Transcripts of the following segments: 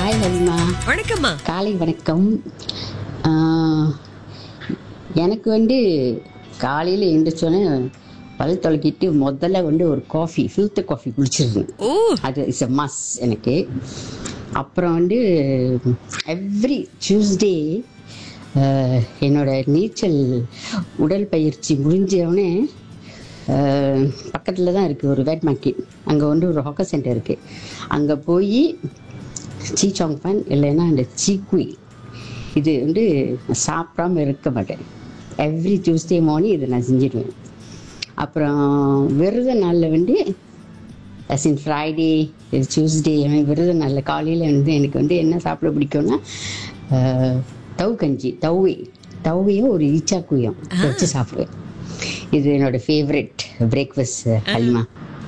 Hi லலிமா வணக்கம்மா காலை வணக்கம் ஆஹ், எனக்கு வந்து காலையில் எழுந்திரிச்சோன்னே பல் தொலைக்கிட்டு முதல்ல வந்து ஒரு காஃபி ஃபில்டர் காஃபி குடிச்சிருந்தேன் ஓ அது இஸ் அ மஸ் எனக்கு அப்புறம் வந்து எவ்ரி டியூஸ்டே என்னோட நீச்சல் உடல் பயிற்சி முடிஞ்சவொடனே பக்கத்தில் தான் இருக்குது ஒரு வேட் மார்க்கெட் அங்கே வந்து ஒரு ஹாக்கர் சென்டர் இருக்குது அங்கே போய் சீ சாங் ஃபன் இல்லைன்னா அந்த சீக்குய் இது வந்து நான் சாப்பிடாம இருக்க மாட்டேன் எவ்ரி டியூஸ்டே மார்னிங் இதை நான் செஞ்சிடுவேன் அப்புறம் விரத நாளில் வந்து அஸ் இன் ஃப்ரைடே டியூஸ்டே விரத நாளில் காலையில் வந்து எனக்கு வந்து என்ன சாப்பிட பிடிக்கும்னா அஹ், தவு கஞ்சி தவ்வை தவ்வையும் ஒரு ஈச்சாக்குயும் வச்சு சாப்பிடுவேன் இது என்னோட ஃபேவரட் பிரேக்ஃபாஸ்ட் ஹலிமா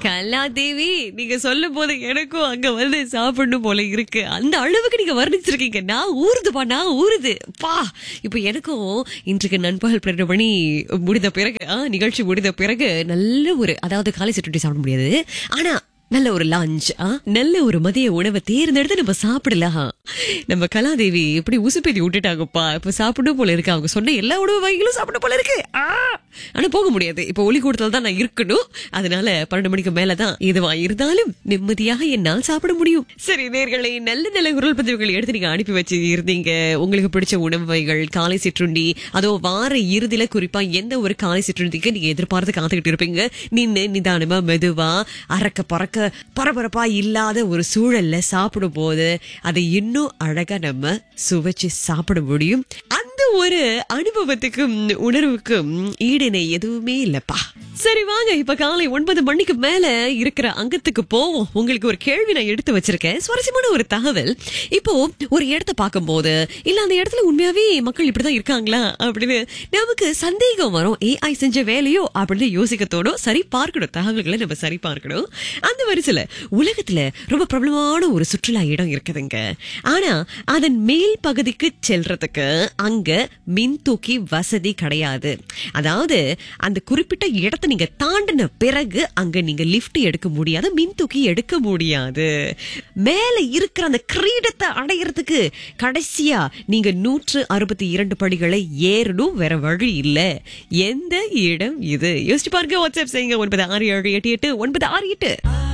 கலாதேவி நீங்க சொல்லும் போது எனக்கும் அங்க வந்து சாப்பிடணும் போல இருக்கு அந்த அளவுக்கு நீங்க வர்ணிச்சிருக்கீங்க நான் ஊறுதுப்பா நான் ஊறுது பா இப்ப எனக்கும் இன்றைக்கு நண்பகல் பன்னெண்டு மணி முடிந்த பிறகு ஆ, நிகழ்ச்சி முடிந்த பிறகு நல்ல ஒரு அதாவது காலை சிற்றுண்டி சாப்பிட முடியாது ஆனா நல்ல ஒரு லஞ்ச் நல்ல ஒரு மதிய உணவை தேர்ந்தெடுத்து நம்ம சாப்பிடலாம் நம்ம கலாதேவி எப்படி உசுப்பேத்தி விட்டுட்டாங்கப்பா இப்ப சாப்பிடணும் போல இருக்கு அவங்க சொன்ன எல்லா உணவு வகைகளும் சாப்பிட போல இருக்கு ஆ! ஆனா போக முடியாது இப்ப ஒளி கூடத்துல தான் நான் இருக்கணும் அதனால பன்னெண்டு மணிக்கு மேலதான் எதுவா இருந்தாலும் நிம்மதியாக என்னால் சாப்பிட முடியும் சரி நேர்களை நல்ல நல்ல குரல் பதிவுகள் எடுத்து நீங்க அனுப்பி வச்சு இருந்தீங்க உங்களுக்கு பிடிச்ச உணவு வகைகள் காலை சிற்றுண்டி அதோ வார இறுதியில குறிப்பா எந்த ஒரு காலை சிற்றுண்டிக்கு நீங்க எதிர்பார்த்து காத்துக்கிட்டு இருப்பீங்க நின்னு நிதானமா மெதுவா அறக்க பறக்க பரபரப்பா இல்லாத ஒரு சூழல்ல சாப்பிடும் போது அதை இன்னும் அழகா நம்ம சுவைச்சு சாப்பிட முடியும் அந்த ஒரு அனுபவத்துக்கும் உணர்வுக்கும் ஈடிணை எதுவுமே இல்லப்பா சரி வாங்க இப்ப காலை ஒன்பது மணிக்கு மேல இருக்கிற அங்கத்துக்கு போவோம் உங்களுக்கு ஒரு கேள்வி நான் எடுத்து வச்சிருக்கேன் சுவாரஸ்யமான ஒரு தகவல் இப்போ ஒரு இடத்த பார்க்கும்போது இல்ல அந்த இடத்துல உண்மையாவே மக்கள் இப்படிதான் இருக்காங்களா அப்படின்னு நமக்கு சந்தேகம் வரும் ஏஐ செஞ்ச வேலையோ அப்படின்னு யோசிக்க தோணும் சரி பார்க்கணும் தகவல்களை நம்ம சரி பார்க்கணும் அந்த வரிசையில உலகத்துல ரொம்ப பிரபலமான ஒரு சுற்றுலா இடம் இருக்குதுங்க ஆனா அதன் மேல் பகுதிக்கு செல்றதுக்கு அங்க மின் தூக்கி வசதி கிடையாது அதாவது அந்த குறிப்பிட்ட இடத்தை நீங்க தாண்டின பிறகு அங்க நீங்க லிஃப்ட் எடுக்க முடியாது மின் தூக்கி எடுக்க முடியாது மேல இருக்கிற அந்த கிரீடத்தை அடையறதுக்கு கடைசியா நீங்க நூற்று அறுபத்தி இரண்டு படிகளை ஏறணும் வேற வழி இல்ல எந்த இடம் இது யோசிச்சு பாருங்க வாட்ஸ்அப் செய்யுங்க ஒன்பது ஆறு ஏழு எட்டு எட்டு ஒன்பது ஆறு எட்டு